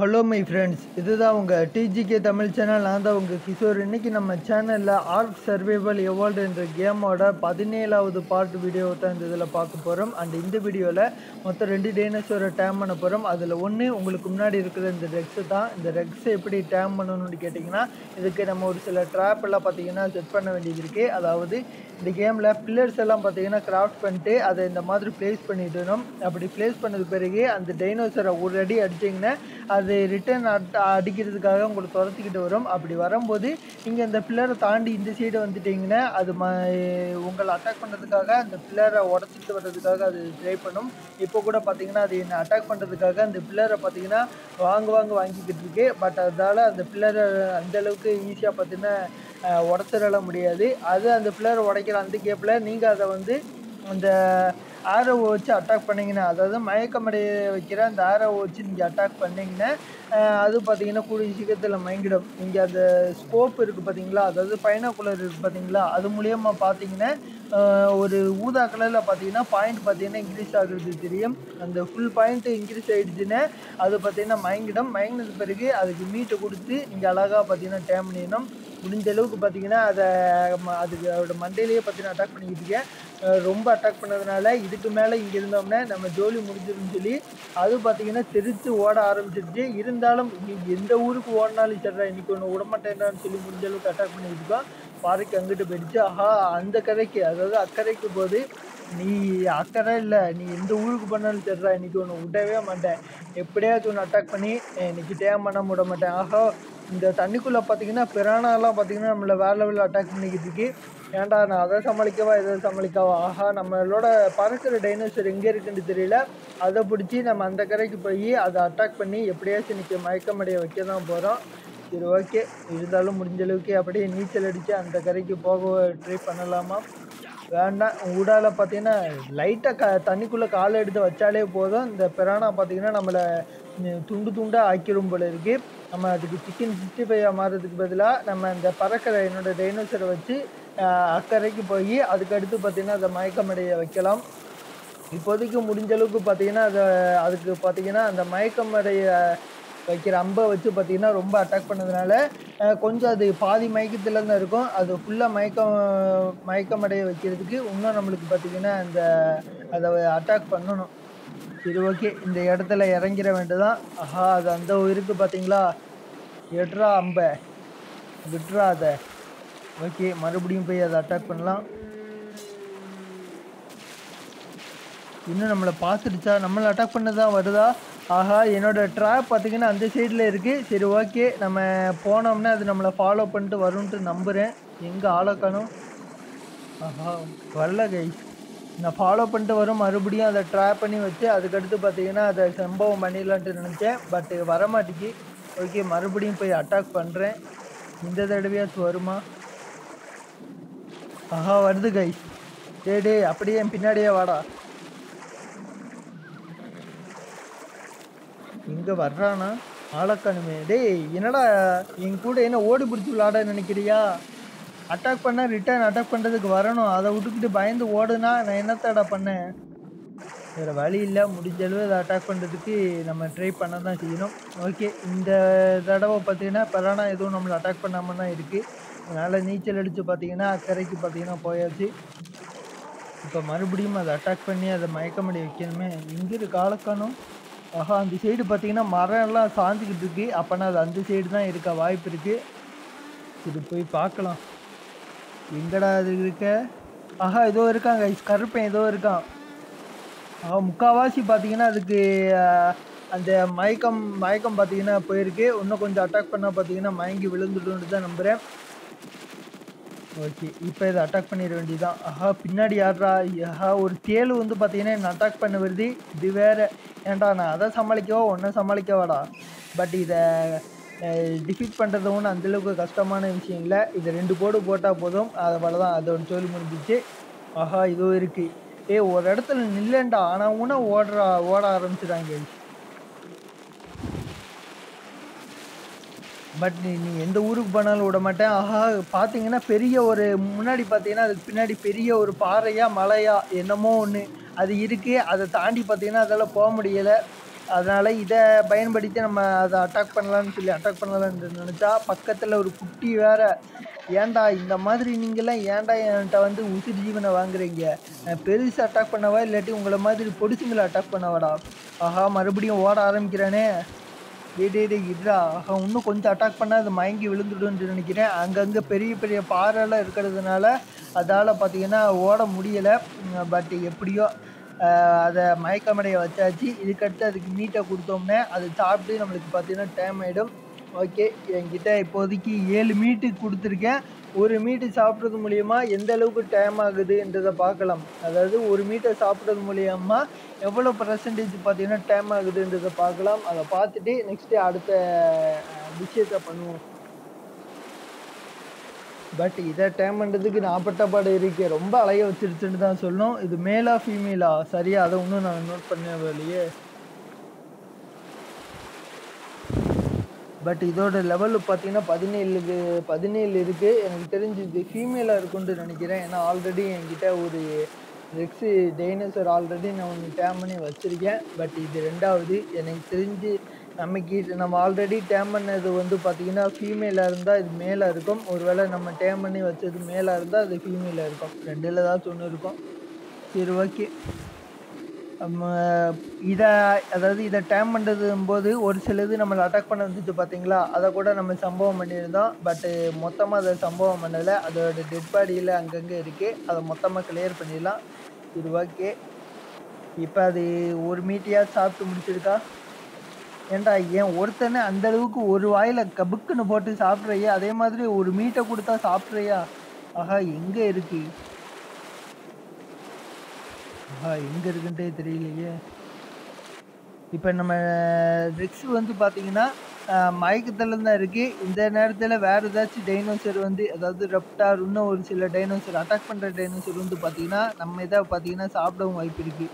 hello my friends இதுதான் உங்கள் டிஜிகே Tamil channel நான் தான் உங்கள் கிஷோர் இன்னைக்கு நம்ம சேனலில் ஆர்க் சர்வைவல் எவால்டு என்ற கேமோட பதினேழாவது பார்ட் வீடியோ தான் இந்த இதில் பார்க்க போகிறோம் அண்ட் இந்த வீடியோவில் மொத்தம் ரெண்டு டைனோசரை டேம் பண்ண போகிறோம் அதில் ஒன்று உங்களுக்கு முன்னாடி இருக்கிற இந்த ரெக்ஸு தான் இந்த ரெக்ஸை எப்படி டேம் பண்ணணும்னு கேட்டிங்கன்னா இதுக்கு நம்ம ஒரு சில ட்ராப் எல்லாம் பார்த்தீங்கன்னா செட் பண்ண வேண்டியது இருக்குது அதாவது இந்த கேமில் பில்லர்ஸ் எல்லாம் பார்த்தீங்கன்னா கிராஃப்ட் பண்ணிட்டு அதை இந்த மாதிரி ப்ளேஸ் பண்ணிடணும் அப்படி ப்ளேஸ் பண்ணது பிறகு அந்த டைனோசரை ஒரு அடி அடிச்சிங்கன்னா அது ரிட்டர்ன் அடிக்கிறதுக்காக உங்களை துரத்திக்கிட்டு வரும் அப்படி வரும்போது நீங்கள் இந்த பில்லரை தாண்டி இந்த சைடு வந்துட்டீங்கன்னா அது ம உங்களை அட்டாக் பண்ணுறதுக்காக அந்த பில்லரை உடச்சிட்டு வர்றதுக்காக அது ட்ரை பண்ணும் இப்போ கூட பார்த்தீங்கன்னா அது என்னை அட்டாக் பண்ணுறதுக்காக அந்த பில்லரை பார்த்தீங்கன்னா வாங்க வாங்க வாங்கிக்கிட்டு இருக்கு பட் அதால் அந்த பில்லரை அந்த அளவுக்கு ஈஸியாக பார்த்தீங்கன்னா உடச்சிடல முடியாது அது அந்த பில்லரை உடைக்கிற அந்த கேப்பில் நீங்கள் அதை வந்து அந்த ஆரோவை வச்சு அட்டாக் பண்ணிங்கன்னா அதாவது மயக்கமடைய வைக்கிற அந்த ஆரோவை வச்சு நீங்கள் அட்டாக் பண்ணிங்கன்னா அது பார்த்தீங்கன்னா கூடிய சீக்கிரத்தில் மயங்கிடும் நீங்கள் அந்த ஸ்கோப் இருக்குது பார்த்தீங்களா அதாவது பைனாக்குலர் இருக்குது பார்த்தீங்களா அது மூலியமாக பார்த்தீங்கன்னா ஒரு ஊதா கலரில் பார்த்தீங்கன்னா பாயிண்ட் பார்த்தீங்கன்னா இன்க்ரீஸ் ஆகுறது தெரியும் அந்த ஃபுல் பாயிண்ட் இன்க்ரீஸ் ஆகிடுச்சுன்னா அது பார்த்தீங்கன்னா மயங்கிடும் மயங்கினது பிறகு அதுக்கு மீட்டை கொடுத்து நீங்கள் அழகாக பார்த்தீங்கன்னா டேம் பண்ணிடணும் முடிஞ்ச அளவுக்கு பார்த்தீங்கன்னா அதை அதுக்கு அதோட மண்டையிலேயே பார்த்தீங்கன்னா அட்டாக் பண்ணிக்கிட்டு இருக்கேன் ரொம்ப அட்டாக் பண்ணதுனால இதுக்கு மேலே இங்கே இருந்தோம்னா நம்ம ஜோலி முடிஞ்சிருன்னு சொல்லி அது பார்த்தீங்கன்னா தெரித்து ஓட ஆரம்பிச்சிருச்சு இருந்தாலும் நீ எந்த ஊருக்கு ஓடினாலும் சரிடா இன்னைக்கு ஒன்று விடமாட்டேன்டான்னு சொல்லி முடிஞ்ச அளவுக்கு அட்டாக் பண்ணிக்கிட்டு இருக்கோம் பாறைக்கு அங்கிட்டு போயிடுச்சு ஆஹா அந்த கரைக்கு அதாவது அக்கறைக்கு போது நீ அக்கறை இல்லை நீ எந்த ஊருக்கு பண்ணாலும் சரிடா இன்னைக்கு ஒன்று விடவே மாட்டேன் எப்படியாச்சும் ஒன்று அட்டாக் பண்ணி இன்னைக்கு டேம் பண்ண விட மாட்டேன் ஆஹா இந்த தண்ணிக்குள்ளே பார்த்தீங்கன்னா பிரானாலாம் பார்த்தீங்கன்னா நம்மளை வேறு லெவலில் அட்டாக் பண்ணிக்கிட்டு இருக்கு ஏன்டா நான் அதை சமாளிக்கவா இதை சமாளிக்கவா ஆஹா நம்மளோட பறக்கிற டைனோசர் எங்கே இருக்குன்னு தெரியல அதை பிடிச்சி நம்ம அந்த கரைக்கு போய் அதை அட்டாக் பண்ணி எப்படியாச்சும் இன்னைக்கு மயக்கமடைய வைக்க தான் போகிறோம் சரி ஓகே இருந்தாலும் முடிஞ்ச அளவுக்கு அப்படியே நீச்சல் அடித்து அந்த கரைக்கு போக ட்ரை பண்ணலாமா வேண்டாம் ஊடால பார்த்தீங்கன்னா லைட்டாக க தண்ணிக்குள்ளே காலை எடுத்து வச்சாலே போதும் இந்த பிரானா பார்த்தீங்கன்னா நம்மளை துண்டு துண்டாக ஆக்கிரும் போல இருக்குது நம்ம அதுக்கு சிக்கன் சிக்ஸ்டி ஃபைவ் மாறுறதுக்கு பதிலாக நம்ம இந்த பறக்கிற என்னோட டைனோசரை வச்சு அக்கறைக்கு போய் அதுக்கு அடுத்து பார்த்திங்கன்னா அதை மயக்கமடைய வைக்கலாம் இப்போதைக்கு முடிஞ்ச அளவுக்கு பார்த்தீங்கன்னா அதை அதுக்கு பார்த்தீங்கன்னா அந்த மயக்கமடைய வைக்கிற அம்பை வச்சு பார்த்தீங்கன்னா ரொம்ப அட்டாக் பண்ணதுனால கொஞ்சம் அது பாதி மயக்கத்தில் தான் இருக்கும் அது ஃபுல்லாக மயக்கம் மயக்கமடைய வைக்கிறதுக்கு இன்னும் நம்மளுக்கு பார்த்தீங்கன்னா அந்த அதை அட்டாக் பண்ணணும் சரி ஓகே இந்த இடத்துல இறங்கிட வேண்டியதான் ஆஹா அது அந்த இருக்கு பார்த்தீங்களா எட்ரா அம்பை விட்ரா அதை ஓகே மறுபடியும் போய் அதை அட்டாக் பண்ணலாம் இன்னும் நம்மளை பார்த்துடுச்சா நம்மளை அட்டாக் பண்ணதான் வருதா ஆஹா என்னோட ட்ராப் பார்த்தீங்கன்னா அந்த சைடில் இருக்குது சரி ஓகே நம்ம போனோம்னா அது நம்மளை ஃபாலோ பண்ணிட்டு வரும்ன்ட்டு நம்புகிறேன் எங்கே ஆளக்கணும் ஆஹா வரல கை நான் ஃபாலோ பண்ணிட்டு வரும் மறுபடியும் அதை ட்ராப் பண்ணி வச்சு அதுக்கடுத்து பார்த்தீங்கன்னா அதை சம்பவம் பண்ணிடலான்ட்டு நினச்சேன் பட் வரமாட்டேங்கி ஓகே மறுபடியும் போய் அட்டாக் பண்ணுறேன் இந்த தடவையாச்சும் வருமா ஆஹா வருது கை டே டே அப்படியே என் பின்னாடியே வாடா இங்கே வர்றானா ஆளக்கானுமே டேய் என்னடா என் கூட என்ன ஓடி பிடிச்சி விளாட நினைக்கிறியா அட்டாக் பண்ணால் ரிட்டர்ன் அட்டாக் பண்ணுறதுக்கு வரணும் அதை விட்டுக்கிட்டு பயந்து ஓடுனா நான் என்னத்தடா பண்ணேன் வேறு வழி இல்லை முடிஞ்ச அளவு அதை அட்டாக் பண்ணுறதுக்கு நம்ம ட்ரை பண்ண தான் செய்யணும் ஓகே இந்த தடவை பார்த்தீங்கன்னா பரானா எதுவும் நம்மளை அட்டாக் பண்ணாமல் தான் இருக்குது அதனால் நீச்சல் அடித்து பார்த்தீங்கன்னா அக்கறைக்கு பார்த்தீங்கன்னா போயாச்சு இப்போ மறுபடியும் அதை அட்டாக் பண்ணி அதை மயக்கமடி வைக்கணுமே எங்கே இருக்கு ஆளக்கானும் ஆஹா அந்த சைடு பார்த்தீங்கன்னா மரம் எல்லாம் சாஞ்சிக்கிட்டு இருக்கு அப்போனா அது அந்த சைடு தான் இருக்க வாய்ப்பு இருக்குது இது போய் பார்க்கலாம் எங்கடா அது இருக்க ஆஹா ஏதோ இருக்காங்க கருப்பேன் ஏதோ இருக்கான் ஆஹா முக்கால்வாசி பார்த்தீங்கன்னா அதுக்கு அந்த மயக்கம் மயக்கம் பார்த்தீங்கன்னா போயிருக்கு இன்னும் கொஞ்சம் அட்டாக் பண்ணால் பார்த்தீங்கன்னா மயங்கி விழுந்துடுன்னு தான் நம்புகிறேன் ஓகே இப்போ இதை அட்டாக் பண்ணிட வேண்டியதான் ஆஹா பின்னாடி யாரா ஆஹா ஒரு தேள் வந்து பார்த்தீங்கன்னா என்ன அட்டாக் பண்ண வருது இது வேற ஏன்டா நான் அதை சமாளிக்கவா ஒன்றை சமாளிக்கவாடா பட் இதை டிஃபீட் பண்ணுறது ஒன்றும் அந்தளவுக்கு கஷ்டமான விஷயம் இல்லை இது ரெண்டு போடு போட்டால் போதும் அவ்வளோதான் அதை ஒன்று சொல்லி முடிஞ்சிச்சு ஆஹா இதோ இருக்குது ஏ ஒரு இடத்துல நில்லண்டா ஆனால் உன ஓடுறா ஓட ஆரம்பிச்சிட்டாங்க பட் நீ நீ எந்த ஊருக்கு போனாலும் விட மாட்டேன் ஆஹா பார்த்தீங்கன்னா பெரிய ஒரு முன்னாடி பார்த்தீங்கன்னா அதுக்கு பின்னாடி பெரிய ஒரு பாறையா மலையா என்னமோ ஒன்று அது இருக்குது அதை தாண்டி பார்த்தீங்கன்னா அதெல்லாம் போக முடியலை அதனால் இதை பயன்படுத்தி நம்ம அதை அட்டாக் பண்ணலான்னு சொல்லி அட்டாக் பண்ணலான்னு நினச்சா பக்கத்தில் ஒரு குட்டி வேற ஏன்டா இந்த மாதிரி நீங்களாம் ஏன்டா என்கிட்ட வந்து உசிர் ஜீவனை வாங்குறீங்க நான் பெருசு அட்டாக் பண்ணவா இல்லாட்டி உங்களை மாதிரி பொடிசுங்களை அட்டாக் பண்ணவாடா ஆஹா மறுபடியும் ஓட ஆரம்பிக்கிறானே டேய் டேய் டேய் இதுடா ஆஹா இன்னும் கொஞ்சம் அட்டாக் பண்ணால் அது மயங்கி விழுந்துடும்னு நினைக்கிறேன் அங்கங்கே பெரிய பெரிய பாறைலாம் இருக்கிறதுனால அதால் பார்த்தீங்கன்னா ஓட முடியலை பட் எப்படியோ ஆஹ் அதை மயக்கமடைய வச்சாச்சு இதுக்கடுத்து அதுக்கு மீட்டை கொடுத்தோம்னா அது சாப்பிட்டு நம்மளுக்கு பார்த்தீங்கன்னா டைம் ஆகிடும் ஓகே என்கிட்ட இப்போதைக்கு ஏழு மீட்டு கொடுத்துருக்கேன் ஒரு மீட்டு சாப்பிட்றது மூலியமா எந்த அளவுக்கு டைம் ஆகுதுன்றதை பார்க்கலாம் அதாவது ஒரு மீட்டை சாப்பிட்றது மூலியமா எவ்வளோ பர்சன்டேஜ் பார்த்தீங்கன்னா டைம் ஆகுதுன்றதை பார்க்கலாம் அதை பார்த்துட்டு நெக்ஸ்ட்டு அடுத்த அஹ், விஷயத்தை பண்ணுவோம் பட் இதை டைம் பண்ணுறதுக்கு நான் பட்ட பாடு இருக்கு ரொம்ப அலைய வச்சிருச்சுன்னு தான் சொல்லணும் இது மேலா ஃபீமேலா சரியா அதை இன்னும் நான் நோட் பண்ணவே இல்லையே பட் இதோட லெவல் பார்த்தீங்கன்னா பதினேழுக்கு பதினேழு இருக்குது எனக்கு தெரிஞ்சு இது ஃபீமேலாக இருக்கும்னு நினைக்கிறேன் ஏன்னா ஆல்ரெடி என்கிட்ட ஒரு ரெக்ஸு டைனோசர் ஆல்ரெடி நான் ஒன்று டேம் பண்ணி வச்சுருக்கேன் பட் இது ரெண்டாவது எனக்கு தெரிஞ்சு நமக்கு நம்ம ஆல்ரெடி டேம் பண்ணது வந்து பார்த்திங்கன்னா ஃபீமேலாக இருந்தால் இது மேலே இருக்கும் ஒருவேளை நம்ம டேம் பண்ணி வச்சது மேலே இருந்தால் அது ஃபீமேலாக இருக்கும் ரெண்டில் ஏதாச்சும் ஒன்று இருக்கும் சரி ஓகே நம்ம இதை அதாவது இதை டேம் பண்ணுறது போது ஒரு சிலது நம்மளை அட்டாக் பண்ண வந்துச்சு பார்த்தீங்களா அதை கூட நம்ம சம்பவம் பண்ணியிருந்தோம் பட்டு மொத்தமாக அதை சம்பவம் பண்ணலை அதோட டெட் பாடியில் அங்கங்கே இருக்குது அதை மொத்தமாக கிளியர் பண்ணிடலாம் இது ஓகே இப்போ அது ஒரு மீட்டியாக சாப்பிட்டு முடிச்சிருக்கா ஏன்டா ஏன் ஒருத்தனை அந்த அளவுக்கு ஒரு வாயில கபுக்குன்னு போட்டு சாப்பிட்றியா அதே மாதிரி ஒரு மீட்டை கொடுத்தா சாப்பிட்றியா ஆஹா எங்கே இருக்கு ஆஹா எங்கே இருக்குன்ட்டே தெரியலையே இப்போ நம்ம ரிக்ஸ் வந்து பார்த்தீங்கன்னா மயக்கத்தில் தான் இருக்குது இந்த நேரத்தில் வேறு ஏதாச்சும் டைனோசர் வந்து அதாவது ரெப்டார் இன்னும் ஒரு சில டைனோசர் அட்டாக் பண்ணுற டைனோசர் வந்து பார்த்தீங்கன்னா நம்ம இதை பார்த்தீங்கன்னா சாப்பிடவும் வாய்ப்பு இருக்குது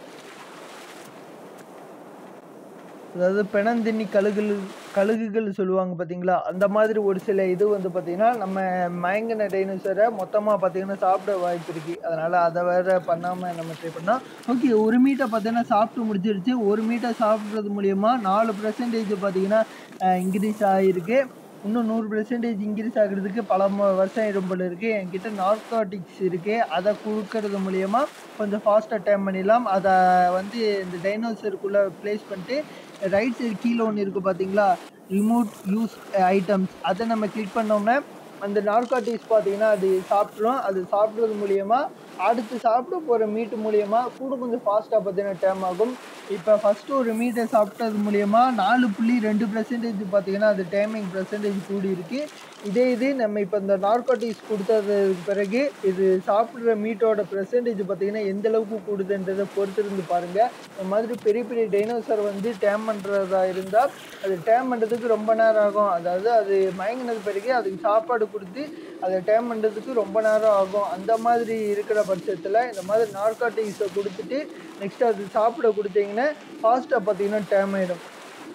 அதாவது பிணந்தின்னி கழுகுகள் கழுகுகள் சொல்லுவாங்க பார்த்தீங்களா அந்த மாதிரி ஒரு சில இது வந்து பார்த்தீங்கன்னா நம்ம மயங்கின டைனோசரை மொத்தமாக பார்த்தீங்கன்னா சாப்பிட வாய்ப்பு இருக்குது அதனால் அதை வேற பண்ணாமல் நம்ம ட்ரை பண்ணோம் ஓகே ஒரு மீட்டை பார்த்தீங்கன்னா சாப்பிட்டு முடிச்சிருச்சு ஒரு மீட்டை சாப்பிட்றது மூலியமா நாலு பர்சன்டேஜ் பார்த்தீங்கன்னா இன்க்ரீஸ் ஆகிருக்கு இன்னும் நூறு பெர்சன்டேஜ் இன்க்ரீஸ் ஆகுறதுக்கு பல ம- வருஷம் இரும்பல் இருக்குது என்கிட்ட நார்காட்டிக்ஸ் இருக்குது அதை கொடுக்கறது மூலியமா கொஞ்சம் ஃபாஸ்ட்டாக டைம் பண்ணிடலாம் அதை வந்து இந்த டைனோசருக்குள்ளே ப்ளேஸ் பண்ணிட்டு ரைட் சைடு கீழே ஒன்று இருக்குது பார்த்தீங்களா ரிமோட் யூஸ் ஐட்டம்ஸ் அதை நம்ம கிளிக் பண்ணோம்னா அந்த நார்காட்டிக்ஸ் பார்த்தீங்கன்னா அது சாப்பிட்ரும் அது சாப்பிட்றது மூலியமா அடுத்து சாப்பிட போகிற மீட்டு மூலியமா கூட கொஞ்சம் ஃபாஸ்ட்டாக பார்த்தீங்கன்னா டைம் ஆகும் இப்போ ஃபஸ்ட்டு ஒரு மீட்டை சாப்பிட்டது மூலியமா நாலு புள்ளி ரெண்டு பர்சன்டேஜ் பார்த்தீங்கன்னா அது டைமிங் பர்சன்டேஜ் கூடி இருக்கு இதே இது நம்ம இப்போ இந்த நார்காட்டிக்ஸ் கொடுத்ததுக்கு பிறகு இது சாப்பிட்ற மீட்டோட பர்சன்டேஜ் பார்த்தீங்கன்னா எந்த அளவுக்கு கூடுதுன்றதை பொறுத்திருந்து பாருங்க இந்த மாதிரி பெரிய பெரிய டைனோசர் வந்து டேம் பண்ணுறதா இருந்தால் அது டேம் பண்ணுறதுக்கு ரொம்ப நேரம் ஆகும் அதாவது அது மயங்கினது பிறகு அதுக்கு சாப்பாடு கொடுத்து அதை டேம் பண்ணுறதுக்கு ரொம்ப நேரம் ஆகும் அந்த மாதிரி இருக்கிற பட்சத்தில் இந்த மாதிரி நார்காட்டிக்ஸை கொடுத்துட்டு நெக்ஸ்ட் அது சாப்பிட கொடுத்தீங்கன்னா ஃபாஸ்ட்டாக பார்த்தீங்கன்னா டேம் ஆகிடும்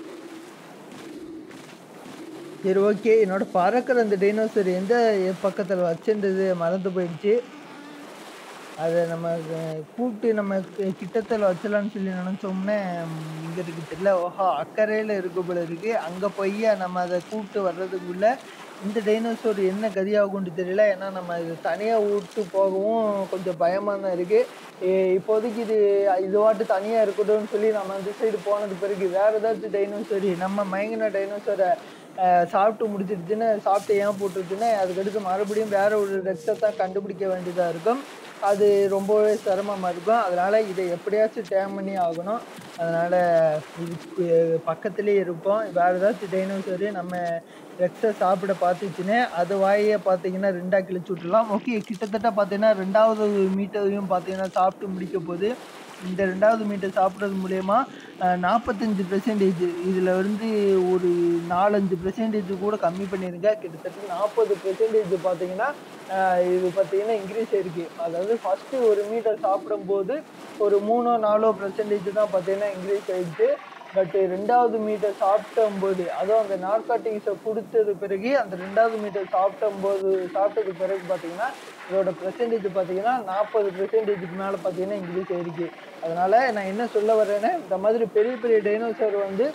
சரி ஓகே என்னோட பறக்கிற அந்த டைனோசர் எந்த பக்கத்தில் வச்சுன்றது மறந்து போயிடுச்சு அதை நம்ம அஹ், கூப்பிட்டு நம்ம கி- கிட்டத்தில் வச்சலாம்னு சொல்லி நினச்சோம்னா இங்கே இருக்கு தெரியல ஓஹோ அக்கறையில் இருக்கு போல இருக்கு அங்கே போய் நம்ம அதை கூப்பிட்டு வர்றதுக்குள்ள இந்த டைனோசர் என்ன கதியாகும்னு தெரியல ஏன்னா நம்ம இது தனியாக விட்டு போகவும் கொஞ்சம் பயமாக தான் இருக்குது இப்போதைக்கு இது இது வாட்டு தனியாக இருக்கட்டும்னு சொல்லி நம்ம அந்த சைடு போனது பிறகு வேறு ஏதாச்சும் டைனோசரி நம்ம மயங்கின டைனோசரை சாப்பிட்டு முடிச்சிடுச்சுன்னு சாப்பிட்டு ஏன் போட்டுருச்சுன்னா அதுக்கடுத்து மறுபடியும் வேற ஒரு ரெக்ஸை தான் கண்டுபிடிக்க வேண்டியதாக இருக்கும் அது ரொம்பவே சிரமமாக இருக்கும் அதனால் இதை எப்படியாச்சும் டேம் பண்ணி ஆகணும் அதனால் இதுக்கு பக்கத்துலேயே இருப்போம் வேறு ஏதாச்சும் டைனோசரு நம்ம ரெக்ஸை சாப்பிட பார்த்துச்சுன்னு அது வாயை பார்த்தீங்கன்னா ரெண்டாக கிழிச்சு விட்டுலாம் ஓகே கிட்டத்தட்ட பார்த்தீங்கன்னா ரெண்டாவது மீட்டரையும் பார்த்தீங்கன்னா சாப்பிட்டு முடிக்க போகுது இந்த ரெண்டாவது மீட்டை சாப்பிட்றது மூலயமா நாற்பத்தஞ்சு பெர்சன்டேஜ் இதில் வந்து ஒரு நாலஞ்சு பெர்சன்டேஜ் கூட கம்மி பண்ணிருங்க கிட்டத்தட்ட நாற்பது பெர்சன்டேஜ் பார்த்தீங்கன்னா அஹ், இது பார்த்தீங்கன்னா இன்க்ரீஸ் ஆயிருக்கு அதாவது ஃபஸ்ட்டு ஒரு மீட்டர் சாப்பிடும்போது ஒரு மூணோ நாலோ பெர்சன்டேஜ் தான் பார்த்தீங்கன்னா இன்க்ரீஸ் ஆயிடுச்சு பட் ரெண்டாவது மீட்டர் சாப்பிடும்போது அதுவும் அந்த நார்காட்டிக்ஸை கொடுத்தது பிறகு அந்த ரெண்டாவது மீட்டர் சாப்பிடும்போது சாப்பிட்டது பிறகு பார்த்தீங்கன்னா இதோட பெர்சன்டேஜ் பார்த்தீங்கன்னா நாற்பது பெர்சன்டேஜுக்கு மேலே பார்த்தீங்கன்னா இன்க்ரீஸ் ஆயிருக்கு அதனால் நான் என்ன சொல்ல வரேன்னா இந்த மாதிரி பெரிய பெரிய டைனோசர் வந்து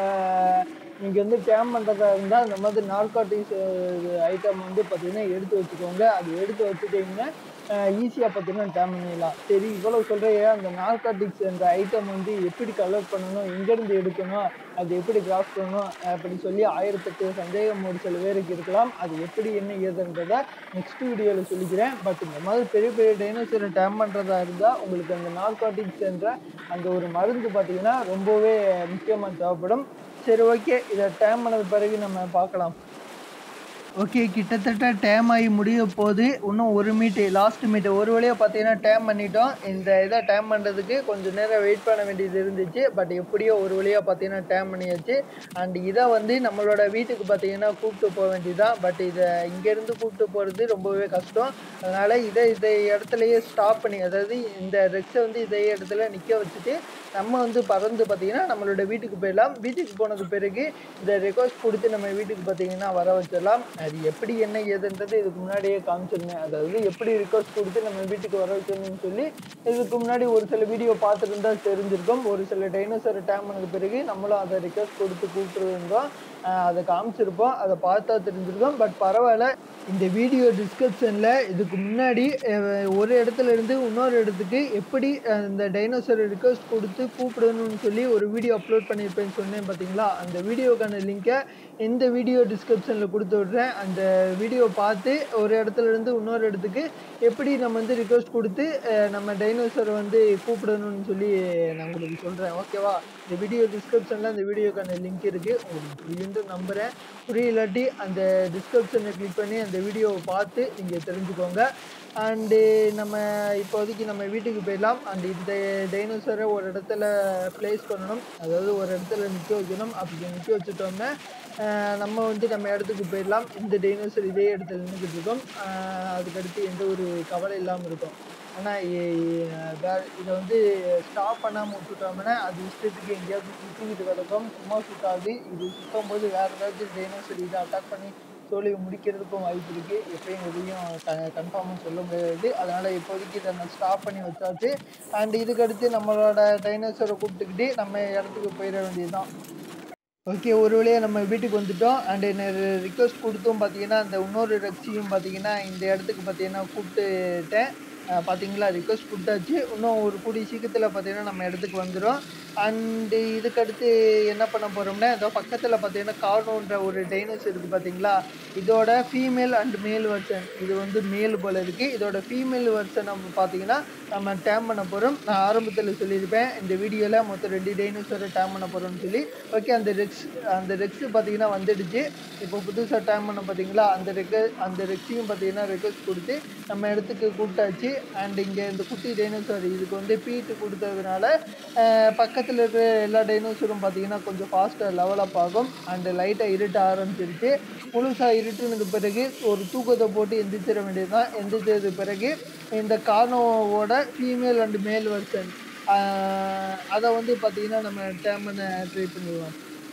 நீங்கள் வந்து டேம் பண்ணுறதா இருந்தால் இந்த மாதிரி நார்காட்டிக்ஸ் ஐட்டம் வந்து பார்த்தீங்கன்னா எடுத்து வச்சுக்கோங்க அது எடுத்து வச்சுட்டிங்கன்னா ஈஸியாக பார்த்தீங்கன்னா டேம் பண்ணிடலாம் சரி இவ்வளோ சொல்கிறையே அந்த நார்காட்டிக்ஸ் என்ற ஐட்டம் வந்து எப்படி கலெக்ட் பண்ணணும் எங்கேருந்து எடுக்கணும் அது எப்படி கிராஸ் பண்ணணும் அப்படி சொல்லி ஆயிரத்தெட்டு சந்தேகம் ஒரு சில பேருக்கு இருக்கலாம் அது எப்படி என்ன ஏதுன்றதை நெக்ஸ்ட் வீடியோவில் சொல்லிக்கிறேன் பட் இந்த மாதிரி பெரிய பெரிய டைனோசரை டேம் பண்ணுறதா இருந்தால் உங்களுக்கு அந்த நார்காட்டிக்ஸ் என்ற அந்த ஒரு மருந்து பார்த்தீங்கன்னா ரொம்பவே முக்கியமாக தேவைப்படும் சரி ஓகே இதை டேம் பண்ணது பிறகு நம்ம பார்க்கலாம் ஓகே கிட்டத்தட்ட டேம் ஆகி முடிய போகுது இன்னும் ஒரு மீட்டு லாஸ்ட் மீட்டு ஒரு வழியாக பார்த்தீங்கன்னா டேம் பண்ணிட்டோம் இந்த இதை டேம் பண்ணுறதுக்கு கொஞ்சம் நேரம் வெயிட் பண்ண வேண்டியது இருந்துச்சு பட் எப்படியோ ஒரு வழியாக பார்த்தீங்கன்னா டேம் பண்ணியாச்சு அண்ட் இதை வந்து நம்மளோட வீட்டுக்கு பார்த்தீங்கன்னா கூப்பிட்டு போக வேண்டியதுதான் பட் இதை இங்கேருந்து கூப்பிட்டு போகிறது ரொம்பவே கஷ்டம் அதனால் இதை இதை இடத்துலையே ஸ்டாப் பண்ணி அதாவது இந்த ரெக்ஸை வந்து இதே இடத்துல நிற்க வச்சுட்டு நம்ம வந்து பறந்து பார்த்தீங்கன்னா நம்மளோட வீட்டுக்கு போயிடலாம் வீட்டுக்கு போனது பிறகு இந்த ரெக்வஸ்ட் கொடுத்து நம்ம வீட்டுக்கு பார்த்தீங்கன்னா வர வச்சிடலாம் அது எப்படி என்ன ஏதுன்றது இதுக்கு முன்னாடியே காமிச்சிருந்தேன் அதாவது எப்படி ரிக்வஸ்ட் கொடுத்து நம்ம வீட்டுக்கு வர வச்சிடணும்னு சொல்லி இதுக்கு முன்னாடி ஒரு சில வீடியோ பார்த்துருந்தா தெரிஞ்சிருக்கும் ஒரு சில டைனோசரை டேம் பண்ணது பிறகு நம்மளும் அதை ரிக்வஸ்ட் கொடுத்து கூப்பிட்டுருந்தோம் அதை காமிச்சிருப்போம் அதை பார்த்தா தெரிஞ்சிருக்கோம் பட் பரவாயில்ல இந்த வீடியோ டிஸ்கிரிப்ஷனில் இதுக்கு முன்னாடி அஹ், ஒரு இடத்துல இருந்து இன்னொரு இடத்துக்கு எப்படி அஹ், இந்த டைனோசர் ரிக்வஸ்ட் கொடுத்து கூப்பிடணும்னு சொல்லி ஒரு வீடியோ அப்லோட் பண்ணியிருப்பேன்னு சொன்னேன் பார்த்தீங்களா அந்த வீடியோக்கான லிங்கை இந்த வீடியோ டிஸ்கிரிப்ஷனில் கொடுத்து விட்றேன் அந்த வீடியோ பார்த்து ஒரு இடத்துல இருந்து இன்னொரு இடத்துக்கு எப்படி நம்ம வந்து ரிக்வஸ்ட் கொடுத்து அஹ், நம்ம டைனோசரை வந்து கூப்பிடணும்னு சொல்லி நான் உங்களுக்கு சொல்கிறேன் ஓகேவா இந்த வீடியோ டிஸ்கிரிப்ஷனில் அந்த வீடியோக்கான லிங்க் இருக்குது உங்களுக்கு புரியுன்னு நம்புகிறேன் புரியலாட்டி அந்த டிஸ்கிரிப்ஷனை கிளிக் பண்ணி அந்த வீடியோவை பார்த்து நீங்கள் தெரிஞ்சுக்கோங்க அண்டு நம்ம இப்போதைக்கு நம்ம வீட்டுக்கு போயிடலாம் அண்ட் இந்த டைனோசரை ஒரு இடத்துல ப்ளேஸ் பண்ணணும் அதாவது ஒரு இடத்துல நிற்க வைக்கணும் அப்படி நிற்க வச்சுட்டோம்னா ஆஹ் நம்ம வந்து நம்ம இடத்துக்கு போயிடலாம் இந்த டைனோசர் இதே இடத்துல நின்றுக்கிட்டு இருக்கோம் ஆஹ் அதுக்கடுத்து எந்த ஒரு கவலை இல்லாமல் இருக்கும் ஆனால் வேற இதை வந்து ஸ்டாப் பண்ணாமல் விட்டுட்டோம்னா அது இஷ்டத்துக்கு எங்கேயாவது சுற்றிக்கிட்டு கிடக்கும் சும்மா சுத்தாது இது சுற்றும் போது வேறு ஏதாச்சும் டைனோசர் இதை அட்டாக் பண்ணி தோல்வி முடிக்கிறதுக்கும் வாய்ப்பு இருக்குது எப்பயும் எதையும் க கன்ஃபார்மாக சொல்ல முடியாது அதனால் இப்போதைக்கு இதை நான் ஸ்டாப் பண்ணி வச்சாச்சு அண்ட் இதுக்கடுத்து நம்மளோட டைனோசரை கூப்பிட்டுக்கிட்டு நம்ம இடத்துக்கு போயிட வேண்டியதுதான் ஓகே ஒரு வழியாக நம்ம வீட்டுக்கு வந்துட்டோம் அண்ட் என்ன ரிக்வஸ்ட் கொடுத்தும் பார்த்தீங்கன்னா அந்த இன்னொரு ரெக்ஸியும் பார்த்தீங்கன்னா இந்த இடத்துக்கு பார்த்தீங்கன்னா கூப்பிட்டுட்டேன் அஹ் பார்த்தீங்களா ரிக்வஸ்ட் கொடுத்தாச்சு இன்னும் ஒரு கூடிய சீக்கிரத்தில் பார்த்தீங்கன்னா நம்ம இடத்துக்கு வந்துடும் அண்டு இதுக்கடுத்து என்ன பண்ண போகிறோம்னா இதோ பக்கத்தில் பார்த்தீங்கன்னா கார்னோன்ற ஒரு டைனோஸ் இருக்குது பார்த்தீங்களா இதோட ஃபீமேல் அண்ட் மேல் வெர்ஷன் இது வந்து மேல் போல் இருக்குது இதோட ஃபீமேல் வெர்ஷன் நம்ம பார்த்தீங்கன்னா நம்ம டேம் பண்ண போகிறோம் நான் ஆரம்பத்தில் சொல்லியிருப்பேன் இந்த வீடியோவில் மொத்தம் ரெண்டு டைனோசரை டேம் பண்ண போகிறோம்னு சொல்லி ஓகே அந்த ரெக்ஸ் அந்த ரெக்ஸ் பார்த்தீங்கன்னா வந்துடுச்சு இப்போ புதுசாக டேம் பண்ண பார்த்தீங்களா அந்த ரெக்க அந்த ரெக்ஸையும் பார்த்தீங்கன்னா ரெக்வஸ்ட் கொடுத்து நம்ம இடத்துக்கு கூப்பிட்டாச்சு அண்ட் இங்கே இந்த குட்டி டைனோசர் இதுக்கு வந்து பீட்டு கொடுத்ததுனால அஹ், பக்கத்தில் இருக்கிற எல்லா டைனோசரும் பார்த்தீங்கன்னா கொஞ்சம் ஃபாஸ்ட்டாக லெவலப் ஆகும் அண்டு லைட்டாக இருட்ட ஆரம்பிச்சிருச்சு முழுசாக இருட்டுனது பிறகு ஒரு தூக்கத்தை போட்டு எந்திரிச்சிட வேண்டியது தான் எந்திரிச்சது பிறகு இந்த கார்னோவோட ஃபீமேல் அண்ட் மேல் வெர்ஷன் அதை வந்து பார்த்தீங்கன்னா நம்ம டேம் பண்ண ட்ரை பண்ணிடுவோம்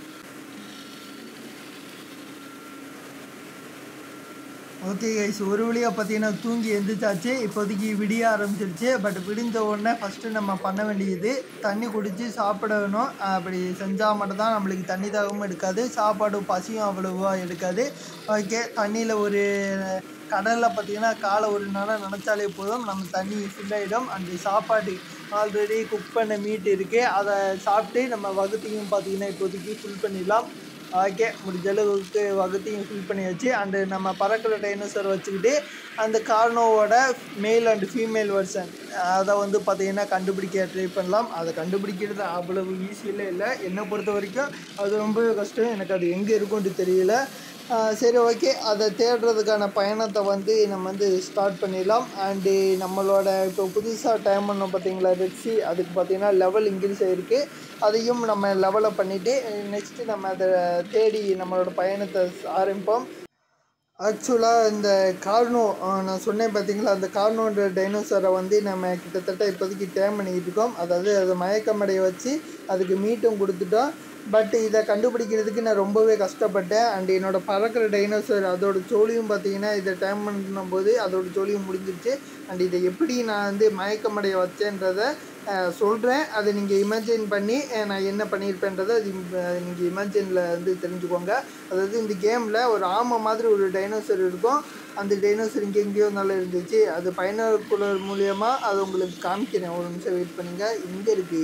ஓகே கைஸ் ஒரு வழியாக பார்த்தீங்கன்னா தூங்கி எந்திரிச்சாச்சு இப்போதைக்கு விடிய ஆரம்பிச்சிருச்சு பட் விடிஞ்ச உடனே ஃபஸ்ட்டு நம்ம பண்ண வேண்டியது தண்ணி குடித்து சாப்பிடணும் அப்படி செஞ்சால் மட்டும்தான் நம்மளுக்கு தண்ணி தாகமும் எடுக்காது சாப்பாடு பசியும் அவ்வளோவா எடுக்காது ஓகே தண்ணியில் ஒரு கடலில் பார்த்தீங்கன்னா காலை ஒரு நேரம் நினச்சாலே போதும் நம்ம தண்ணி ஃபில் ஆகிடும் அந்த சாப்பாடு ஆல்ரெடி குக் பண்ண மீட் இருக்குது அதை சாப்பிட்டு நம்ம வகுத்தையும் பார்த்தீங்கன்னா இப்போதைக்கு ஃபில் பண்ணிடலாம் ஓகே முடிஞ்ச அளவுக்கு வகுத்தையும் ஃபில் பண்ணியாச்சு அண்டு நம்ம பறக்கிற டைனோசர் வச்சுக்கிட்டு அந்த கார்னோவோட மேல் அண்ட் ஃபீமேல் வெர்ஷன் அதை வந்து பார்த்தீங்கன்னா கண்டுபிடிக்க ட்ரை பண்ணலாம் அதை கண்டுபிடிக்கிறது அவ்வளவு ஈஸியில் இல்லை என்னை பொறுத்த வரைக்கும் அது ரொம்பவே கஷ்டம் எனக்கு அது எங்கே இருக்கும்னு தெரியல ஆஹ் சரி ஓகே அதை தேடுறதுக்கான பயணத்தை வந்து நம்ம வந்து ஸ்டார்ட் பண்ணிடலாம் அண்டு நம்மளோட இப்போ புதுசாக டைம் பண்ணோம் பார்த்தீங்களா ரெட்ஸி அதுக்கு பார்த்தீங்கன்னா லெவல் இன்க்ரீஸ் ஆகிருக்கு அதையும் நம்ம லெவலை பண்ணிவிட்டு நெக்ஸ்ட்டு நம்ம அதை தேடி நம்மளோட பயணத்தை ஆரம்பிப்போம் ஆக்சுவலாக இந்த கார்னோ அஹ், நான் சொன்னேன் பார்த்தீங்களா அந்த கார்னோன்ற டைனோசரை வந்து நம்ம கிட்டத்தட்ட இப்போதைக்கு டேம் பண்ணிக்கிட்டு இருக்கோம் அதாவது அதை மயக்கமடைய வச்சு அதுக்கு மீட்டும் கொடுத்துட்டோம் பட் இதை கண்டுபிடிக்கிறதுக்கு நான் ரொம்பவே கஷ்டப்பட்டேன் அண்ட் என்னோட பறக்கிற டைனோசர் அதோட ஜோலியும் பார்த்தீங்கன்னா இதை டேம் பண்ணும்போது அதோட ஜோலியும் முடிஞ்சிருச்சு அண்ட் இதை எப்படி நான் வந்து மயக்கமடைய வச்சேன்றதை சொல்கிறேன் அதை நீங்கள் இமேஜின் பண்ணி அஹ், நான் என்ன பண்ணியிருப்பேன்றதை அது நீங்கள் இமேஜினில் வந்து தெரிஞ்சுக்கோங்க அதாவது இந்த கேமில் ஒரு ஆமை மாதிரி ஒரு டைனோசர் இருக்கும் அந்த டைனோசர் இங்கே எங்கேயோ நல்லா இருந்துச்சு அது பைனாகுலர் மூலியமாக அது உங்களுக்கு காமிக்கிறேன் ஒரு நிமிஷம் வெயிட் பண்ணுங்க இங்கே இருக்கு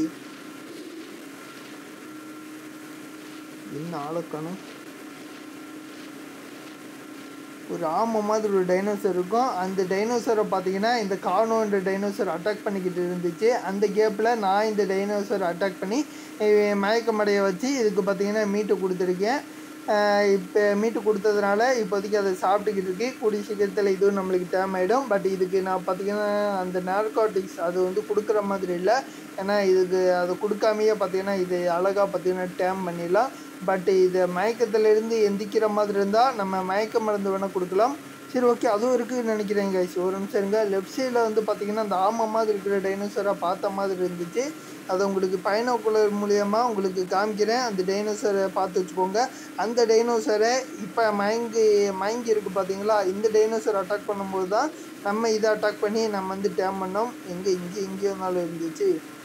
என்ன ஆளக்கானும் ஒரு ஆமை மாதிரி ஒரு டைனோசர் இருக்கும் அந்த டைனோசரை பார்த்தீங்கன்னா இந்த கார்னோன்ற டைனோசர் அட்டாக் பண்ணிக்கிட்டு இருந்துச்சு அந்த கேப்பில் நான் இந்த டைனோசர் அட்டாக் பண்ணி அஹ், மயக்கமடைய வச்சு இதுக்கு பார்த்தீங்கன்னா மீட்டு கொடுத்துருக்கேன் இப்போ மீட்டு கொடுத்ததுனால இப்போதைக்கு அதை சாப்பிட்டுக்கிட்டு இருக்கு கூடிய சீக்கிரத்தில் இதுவும் நம்மளுக்கு டேம் ஆகிடும் பட் இதுக்கு நான் பார்த்தீங்கன்னா அந்த நார்காட்டிக்ஸ் அது வந்து கொடுக்குற மாதிரி இல்லை ஏன்னா இதுக்கு அதை கொடுக்காமையே பார்த்தீங்கன்னா இது அழகாக பார்த்தீங்கன்னா டேம் பண்ணிடலாம் பட் இது மயக்கத்திலிருந்து எந்திக்கிற மாதிரி இருந்தால் நம்ம மயக்க மருந்து வேணால் கொடுக்கலாம் சரி ஓகே அதுவும் இருக்குதுன்னு நினைக்கிறேன் கைஸ் ஒரு நிமிஷம் இருங்க லெஃப்ட் சைடில் வந்து பார்த்தீங்கன்னா அந்த ஆமை மாதிரி இருக்கிற டைனோசரை பார்த்த மாதிரி இருந்துச்சு அதை உங்களுக்கு பைனாகுலர் மூலியமாக உங்களுக்கு காமிக்கிறேன் அந்த டைனோசரை பார்த்து வச்சுக்கோங்க அந்த டைனோசரை இப்போ மயங்கி மயங்கி இருக்குது பார்த்தீங்களா இந்த டைனோசர் அட்டாக் பண்ணும்போது தான் நம்ம இதை அட்டாக் பண்ணி நம்ம வந்து டேம் பண்ணோம் எங்கே இங்கே எங்கேயோ நாளும் இருந்துச்சு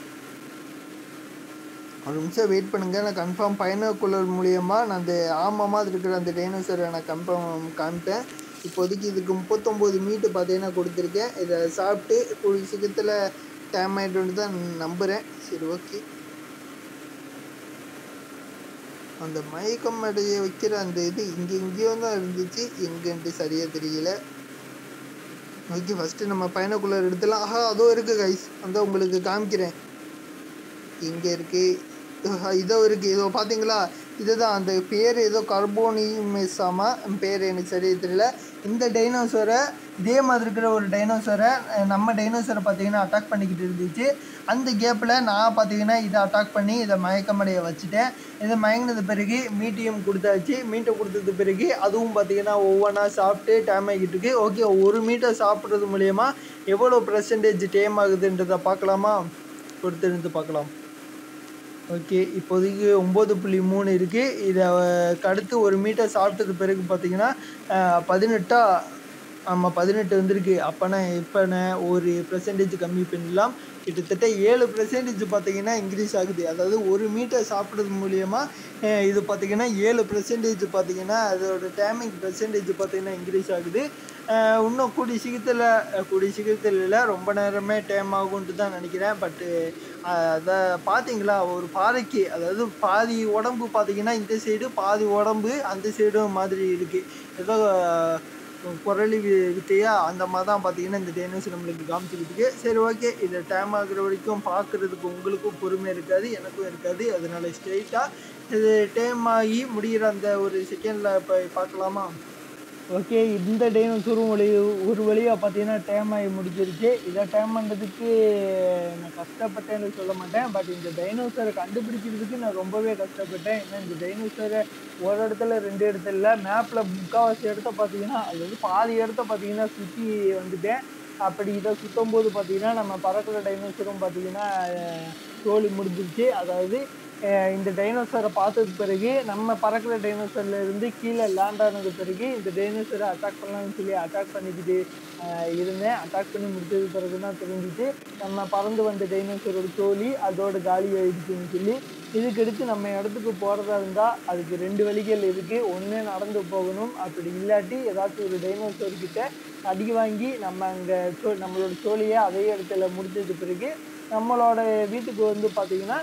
ஒரு நிமிஷம் வெயிட் பண்ணுங்க நான் கன்ஃபார்ம் பைனாகுலர் மூலியமாக நான் அந்த ஆமை மாதிரி இருக்கிற அந்த டைனோசரை நான் கன்ஃபார்ம் காமிப்பேன் இப்போதைக்கு இதுக்கு முப்பத்தொம்போது மீட்டு பார்த்தீங்கன்னா கொடுத்துருக்கேன் இதை சாப்பிட்டு கூடிய சீக்கிரத்தில் டேம் ஆகிட்டு தான் நம்புகிறேன் சரி ஓகே அந்த மயக்கம் அடைய வைக்கிற அந்த இது இங்கே எங்கேயோ தான் இருந்துச்சு எங்கன்ட்டு சரியாக தெரியல ஓகே ஃபஸ்ட்டு நம்ம பைனாகுலர் எடுத்துலாம் ஆஹா அதோ இருக்குது கைஸ் அந்த உங்களுக்கு காமிக்கிறேன் இங்கே இருக்குது இதோ இருக்குது இதோ பார்த்தீங்களா இதுதான் அந்த பேர் ஏதோ கர்போனிமெசாமா பேர் எனக்கு சரியாக தெரியல இந்த டைனோசரை இதே மாதிரி இருக்கிற ஒரு டைனோசரை நம்ம டைனோசரை பார்த்தீங்கன்னா அட்டாக் பண்ணிக்கிட்டு இருந்துச்சு அந்த கேப்பில் நான் பார்த்தீங்கன்னா இதை அட்டாக் பண்ணி இதை மயக்கமடைய வச்சுட்டேன் இதை மயங்கினது பிறகு மீட்டையும் கொடுத்தாச்சு மீட்டை கொடுத்தது பிறகு அதுவும் பார்த்தீங்கன்னா ஒவ்வொன்றா சாப்பிட்டு டேம் ஆகிட்டு இருக்கு ஓகே ஒரு மீட்டை சாப்பிட்றது மூலயமா எவ்வளோ பர்சன்டேஜ் டேம் ஆகுதுன்றதை பார்க்கலாமா பொறுத்திருந்து பார்க்கலாம் ஓகே இப்போதைக்கு ஒம்பது புள்ளி மூணு இருக்குது இதை அடுத்து ஒரு மீட்டர் சாப்பிட்டது பிறகு பார்த்தீங்கன்னா பதினெட்டா ஆமாம் பதினெட்டு வந்திருக்கு அப்போனா இப்போனா ஒரு பெர்சன்டேஜ் கம்மி பண்ணலாம் கிட்டத்தட்ட ஏழு பெர்சன்டேஜ் பார்த்தீங்கன்னா இன்க்ரீஸ் ஆகுது அதாவது ஒரு மீட்டர் சாப்பிட்றது மூலியமாக இது பார்த்தீங்கன்னா ஏழு பெர்சன்டேஜ் பார்த்தீங்கன்னா அதோட டேமிங் பெர்சன்டேஜ் பார்த்தீங்கன்னா இன்க்ரீஸ் ஆகுது அஹ் இன்னும் கூடிய சீக்கிரத்தில் கூடிய சீக்கிரத்தில் இல்லை ரொம்ப நேரமே டைம் ஆகும்ட்டு தான் நினைக்கிறேன் பட்டு அதை பார்த்தீங்களா ஒரு பாறைக்கு அதாவது பாதி உடம்பு பார்த்தீங்கன்னா இந்த சைடு பாதி உடம்பு அந்த சைடும் மாதிரி இருக்குது ஏதோ அஹ், குரலி வி- வித்தையா அந்த மாதிரி தான் பார்த்தீங்கன்னா இந்த டைனோஸ் நம்மளுக்கு காமிச்சிக்கிட்டு இருக்கு சரி ஓகே இதை டைம் ஆகுற வரைக்கும் பார்க்குறதுக்கு உங்களுக்கும் பொறுமை இருக்காது எனக்கும் இருக்காது அதனால ஸ்ட்ரெயிட்டாக இது டைம் ஆகி முடிகிற அந்த ஒரு செகண்டில் இப்போ பார்க்கலாமா ஓகே இந்த டைனோசரும் வழி ஒரு வழியாக பார்த்தீங்கன்னா டேம் ஆகி முடிஞ்சிருச்சு இதை டேம் பண்ணுறதுக்கு நான் கஷ்டப்பட்டேன்னு சொல்ல மாட்டேன் பட் இந்த டைனோசரை கண்டுபிடிக்கிறதுக்கு நான் ரொம்பவே கஷ்டப்பட்டேன் ஏன்னா இந்த டைனோசரை ஒரு இடத்துல ரெண்டு இடத்துல இல்லை மேப்பில் முக்கால்வாசி இடத்த பார்த்தீங்கன்னா அதாவது பாதி இடத்த பார்த்தீங்கன்னா சுற்றி வந்துட்டேன் அப்படி இதை சுற்றும் போது பார்த்தீங்கன்னா நம்ம பறக்கிற டைனோசரும் பார்த்தீங்கன்னா அஹ், தோலி முடிஞ்சிருச்சு அதாவது அஹ், இந்த டைனோசரை பார்த்ததுக்கு பிறகு நம்ம பறக்கிற டைனோசர்ல இருந்து கீழே லேண்ட் ஆனது பிறகு இந்த டைனோசரை அட்டாக் பண்ணலாம்னு சொல்லி அட்டாக் பண்ணிக்கிட்டு அஹ், இருந்தேன் அட்டாக் பண்ணி முடிச்சது பிறகு தான் தெரிஞ்சுச்சு நம்ம பறந்து வந்த டைனோசரோட தோலி அதோட காலி ஆயிடுச்சுன்னு சொல்லி இதுக்கு அடுத்து நம்ம இடத்துக்கு போகிறதா இருந்தால் அதுக்கு ரெண்டு வழிகள் இருக்குது ஒன்று நடந்து போகணும் அப்படி இல்லாட்டி ஏதாச்சும் ஒரு டைனோசர் கிட்ட அடி வாங்கி நம்ம அங்கே சோ நம்மளோட சோழியை அதே இடத்துல முடிச்சது பிறகு நம்மளோட வீட்டுக்கு வந்து பார்த்திங்கன்னா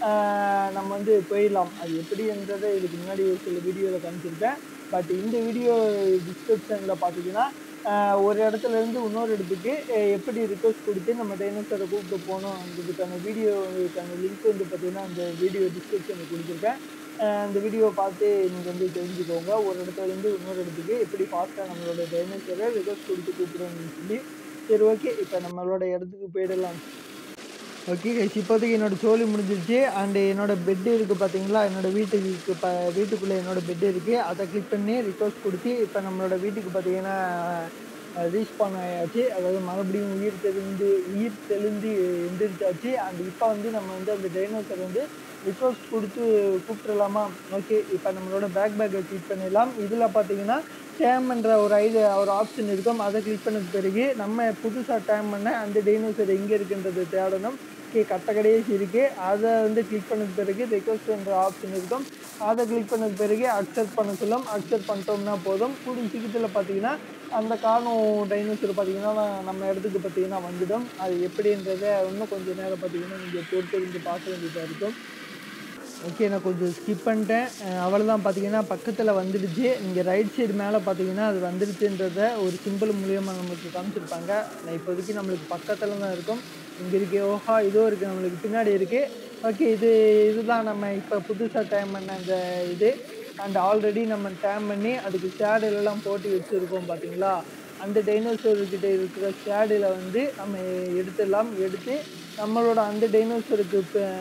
ஆஹ் நம்ம வந்து போயிடலாம் அது எப்படின்றதை இதுக்கு முன்னாடி ஒரு சில வீடியோவில் காமிச்சிருக்கேன் பட் இந்த வீடியோ டிஸ்கிரிப்ஷனில் பார்த்தீங்கன்னா ஆஹ் ஒரு இடத்துல இருந்து இன்னொரு இடத்துக்கு அஹ் எப்படி ரிக்வஸ்ட் கொடுத்து நம்ம டைனோசரை கூப்பிட்டு போகணுன்றதுக்கான வீடியோக்கான லிங்க் வந்து பார்த்தீங்கன்னா அந்த வீடியோ டிஸ்கிரிப்ஷனில் கொடுத்துருக்கேன் ஆஹ் அந்த வீடியோவை பார்த்து நீங்கள் வந்து தெரிஞ்சுக்கோங்க ஒரு இடத்துல இருந்து இன்னொரு இடத்துக்கு எப்படி ஃபாஸ்ட்டாக நம்மளோட டைனோசரை ரிக்வஸ்ட் கொடுத்து கூப்பிடணும்னு சொல்லி சரி ஓகே இப்போ நம்மளோட இடத்துக்கு போயிடலாம் ஓகே கைஸ் இப்போதைக்கு என்னோடய சோலி முடிஞ்சிருச்சு அண்டு என்னோடய பெட்டு இருக்குது பார்த்தீங்களா என்னோடய வீட்டுக்கு இப்போ வீட்டுக்குள்ளே என்னோடய பெட்டு இருக்குது அதை கிளிக் பண்ணி ரிக்வஸ்ட் கொடுத்து இப்போ நம்மளோட வீட்டுக்கு பார்த்தீங்கன்னா ரீஸ்பான் ஆயாச்சு அதாவது மறுபடியும் உயிர் தெளிந்து உயிர் தெளிந்து எந்திரிச்சாச்சு அண்ட் இப்போ வந்து நம்ம வந்து அந்த டைனோசர் வந்து ரிக்வஸ்ட் கொடுத்து கூப்பிட்டுலாமா ஓகே இப்போ நம்மளோட பேக் பேக்கை கிளிக் பண்ணிடலாம் இதில் பார்த்தீங்கன்னா டேம் என்ற ஒரு ஐடியா ஒரு ஆப்ஷன் இருக்கும் அதை கிளிக் பண்ணது பிறகு நம்ம புதுசாக டேம் பண்ண அந்த டைனோசர் எங்கே இருக்குன்றது தேடணும் ஓகே கட்ட கடைசி இருக்குது அதை வந்து கிளிக் பண்ணது பிறகு ரெக்வஸ்ட் என்ற ஆப்ஷன் இருக்கும் அதை கிளிக் பண்ணது பிறகு அக்செப்ட் பண்ண சொல்லும் அக்செப்ட் பண்ணிட்டோம்னா போதும் கூடிய சீக்கிரத்தில் பார்த்தீங்கன்னா அந்த காணும் டைனோசர் பார்த்தீங்கன்னா நம்ம இடத்துக்கு பார்த்தீங்கன்னா வந்துடும் அது எப்படின்றத இன்னும் கொஞ்சம் நேரம் பார்த்தீங்கன்னா நீங்கள் பொறுத்திருந்து பார்க்க வேண்டியதாக இருக்கும் ஓகே நான் கொஞ்சம் ஸ்கிப் பண்ணிட்டேன் அவ்வளோதான் பார்த்தீங்கன்னா பக்கத்தில் வந்துடுச்சு இங்கே ரைட் சைடு மேலே பார்த்தீங்கன்னா அது வந்துடுச்சுன்றத ஒரு சிம்பிள் மூலியமாக நம்மளுக்கு காமிச்சிருப்பாங்க நான் இப்போதைக்கு நம்மளுக்கு பக்கத்தில் தான் இருக்கும் இங்கே இருக்கு ஓஹா இதோ இருக்குது நம்மளுக்கு பின்னாடி இருக்குது ஓகே இது இதுதான் நம்ம இப்போ புதுசாக டைம் பண்ண அந்த இது அண்ட் ஆல்ரெடி நம்ம டேம் பண்ணி அதுக்கு ஷேடெல்லாம் போட்டு வச்சுருக்கோம் பார்த்தீங்களா அந்த டைனோசர்கிட்ட இருக்கிற ஷேடில் வந்து நம்ம எடுத்துடலாம் எடுத்து நம்மளோட அந்த டைனோசருக்கு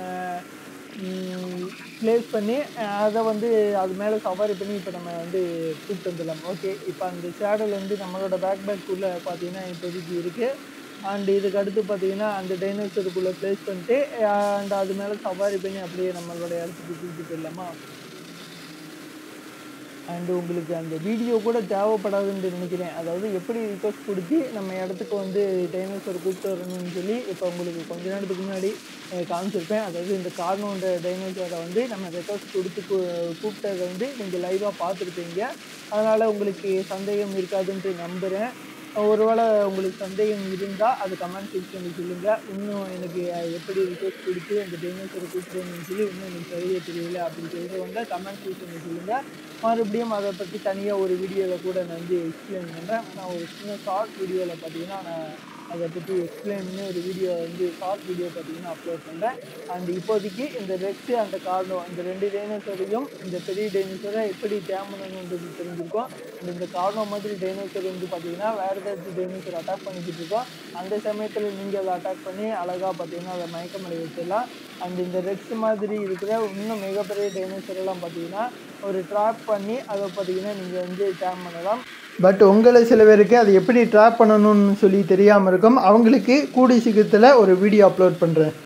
ப்ளேஸ் பண்ணி அதை வந்து அது மேலே சவாரி பண்ணி இப்போ நம்ம வந்து கூப்பிட்டு வந்துடலாம் ஓகே இப்போ அந்த ஷேடல் வந்து நம்மளோட பேக் பேக்குள்ளே பார்த்தீங்கன்னா இப்போதைக்கு இருக்குது அண்ட் இதுக்கு அடுத்து பார்த்தீங்கன்னா அந்த டைனோசருக்குள்ளே ப்ளேஸ் பண்ணிட்டு அண்ட் அது மேலே சவாரி பண்ணி அப்படியே நம்மளோட இடத்துக்கு கூப்பிட்டு போயிடலாமா அண்டு உங்களுக்கு அந்த வீடியோ கூட தேவைப்படாதுன்னு நினைக்கிறேன் அதாவது எப்படி ரிக்வஸ்ட் கொடுத்து நம்ம இடத்துக்கு வந்து டைனோசர் கூப்பிட்டு வரணும்னு சொல்லி இப்போ உங்களுக்கு கொஞ்ச நேரத்துக்கு முன்னாடி காமிச்சிருப்பேன் அதாவது இந்த கார்னோன்ற டைனோசரை வந்து நம்ம ரெக்வஸ்ட் கொடுத்து கூப்பிட்டதை வந்து நீங்கள் லைவாக பார்த்துருப்பீங்க அதனால் உங்களுக்கு சந்தேகம் இருக்காதுன்ட்டு நம்புகிறேன் ஒருவேளை உங்களுக்கு சந்தேகம் இருந்தால் அது கமெண்ட் செக்ஷனில் சொல்லுங்கள் இன்னும் எனக்கு எப்படி ரிக்வஸ்ட் கொடுத்து அந்த டைனோசரை கூப்பிடுறேன்னு சொல்லி இன்னும் எனக்கு சரியாக தெரியல அப்படின்னு சொல்கிறவங்க கமெண்ட் செக்ஷனில் சொல்லுங்கள் மறுபடியும் அதை பற்றி தனியாக ஒரு வீடியோவில் கூட நான் வந்து எக்ஸ்பிளைன் பண்ணுறேன் நான் ஒரு சின்ன ஷார்ட் வீடியோவில் பார்த்தீங்கன்னா நான் அதை பற்றி எக்ஸ்பிளைன் பண்ணி ஒரு வீடியோ வந்து ஷார்ட் வீடியோ பார்த்தீங்கன்னா அப்லோட் பண்ணுறேன் அண்ட் இப்போதைக்கு இந்த ரெக்ஸு அந்த கார்னோ இந்த ரெண்டு டைனோசரையும் இந்த பெரிய டைனோசரை எப்படி டேம் பண்ணணுன்றது தெரிஞ்சிருக்கோம் அண்ட் இந்த கார்னோ மாதிரி டைனோசர் வந்து பார்த்தீங்கன்னா வேறு ஏதாச்சும் டைனோசர் அட்டாக் பண்ணிக்கிட்டு இருக்கோம் அந்த சமயத்தில் நீங்கள் அதை அட்டாக் பண்ணி அழகாக பார்த்தீங்கன்னா அதை மயக்கமடை வச்சிடலாம் அண்ட் இந்த ரெக்ஸ் மாதிரி இருக்கிற இன்னும் மிகப்பெரிய டைனோசர் எல்லாம் பார்த்தீங்கன்னா ஒரு ட்ராப் பண்ணி அதை பார்த்தீங்கன்னா நீங்கள் வந்து டேம் பண்ணலாம் பட் உங்களை சில பேருக்கு அது எப்படி ட்ராப் பண்ணணும்னு சொல்லி தெரியாமல் இருக்கும் அவங்களுக்கு கூடிய சீக்கிரத்தில் ஒரு வீடியோ அப்லோட் பண்ணுறேன்